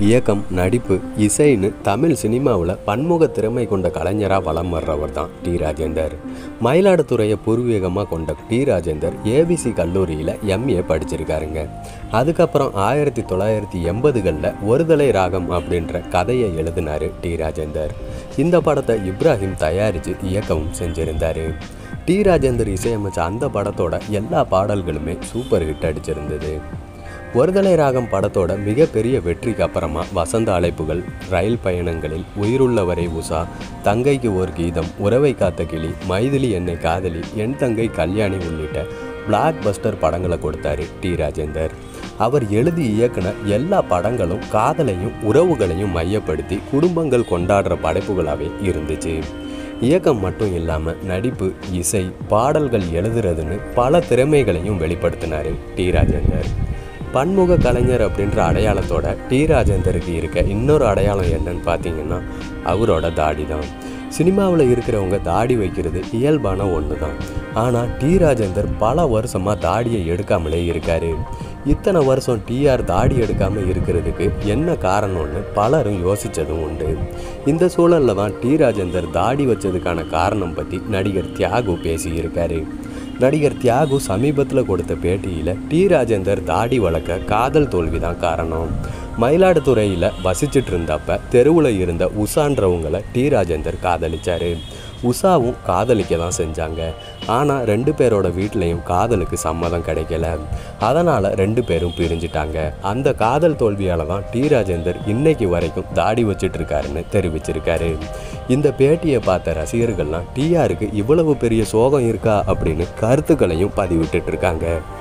இயக்கம் நடிப்பு இசைன்னு தமிழ் சினிமாவில் பன்முக திறமை கொண்ட கலைஞராக வலம் வர்றவர் தான் டி ராஜேந்தர் மயிலாடுதுறையை பூர்வீகமாக கொண்ட டி ராஜேந்தர் ஏபிசி கல்லூரியில் எம்ஏ படிச்சிருக்காருங்க அதுக்கப்புறம் ஆயிரத்தி தொள்ளாயிரத்தி எண்பதுகளில் ஒருதலை ராகம் அப்படின்ற கதையை எழுதினார் டி ராஜேந்தர் இந்த படத்தை இப்ராஹிம் தயாரித்து இயக்கவும் செஞ்சிருந்தார் டி ராஜேந்தர் இசையமைச்ச அந்த படத்தோட எல்லா பாடல்களுமே சூப்பர் ஹிட் அடிச்சிருந்தது ஒருதலை ராகம் படத்தோட மிகப்பெரிய வெற்றிக்கு அப்புறமா வசந்த அழைப்புகள் ரயில் பயணங்களில் உயிருள்ளவரை உஷா தங்கைக்கு ஒரு கீதம் உறவை காத்த கிளி மைதிலி என்னை காதலி என் தங்கை கல்யாணி உள்ளிட்ட பிளாக் பஸ்டர் படங்களை கொடுத்தாரு டி ராஜேந்தர் அவர் எழுதி இயக்குன எல்லா படங்களும் காதலையும் உறவுகளையும் மையப்படுத்தி குடும்பங்கள் கொண்டாடுற படைப்புகளாகவே இருந்துச்சு இயக்கம் மட்டும் இல்லாமல் நடிப்பு இசை பாடல்கள் எழுதுறதுன்னு பல திறமைகளையும் வெளிப்படுத்தினார் டி ராஜேந்தர் பன்முக கலைஞர் அப்படின்ற அடையாளத்தோட டி ராஜேந்தருக்கு இருக்க இன்னொரு அடையாளம் என்னன்னு பார்த்தீங்கன்னா அவரோட தாடி தான் சினிமாவில் இருக்கிறவங்க தாடி வைக்கிறது இயல்பான ஒன்று தான் ஆனால் டி ராஜேந்தர் பல வருஷமாக தாடியை எடுக்காமலே இருக்காரு இத்தனை வருஷம் டிஆர் தாடி எடுக்காமல் இருக்கிறதுக்கு என்ன காரணம்னு பலரும் யோசித்ததும் உண்டு இந்த சூழலில் தான் டி ராஜேந்தர் தாடி வச்சதுக்கான காரணம் பற்றி நடிகர் தியாகு பேசியிருக்காரு நடிகர் தியாகு சமீபத்தில் கொடுத்த பேட்டியில் டி ராஜேந்தர் தாடி வளர்க்க காதல் தோல்வி தான் காரணம் மயிலாடுதுறையில் வசிச்சுட்டு இருந்தப்ப தெருவில் இருந்த உஷான்றவங்களை டி ராஜேந்தர் காதலிச்சாரு உஷாவும் காதலிக்க தான் செஞ்சாங்க ஆனால் ரெண்டு பேரோட வீட்லேயும் காதலுக்கு சம்மதம் கிடைக்கல அதனால் ரெண்டு பேரும் பிரிஞ்சிட்டாங்க அந்த காதல் தோல்வியால் தான் டி ராஜேந்தர் இன்னைக்கு வரைக்கும் தாடி வச்சிட்டு இருக்காருன்னு தெரிவிச்சிருக்காரு இந்த பேட்டியை பார்த்த ரசிகர்கள்லாம் டிஆருக்கு இவ்வளவு பெரிய சோகம் இருக்கா அப்படின்னு கருத்துக்களையும் பதிவிட்டுட்டு இருக்காங்க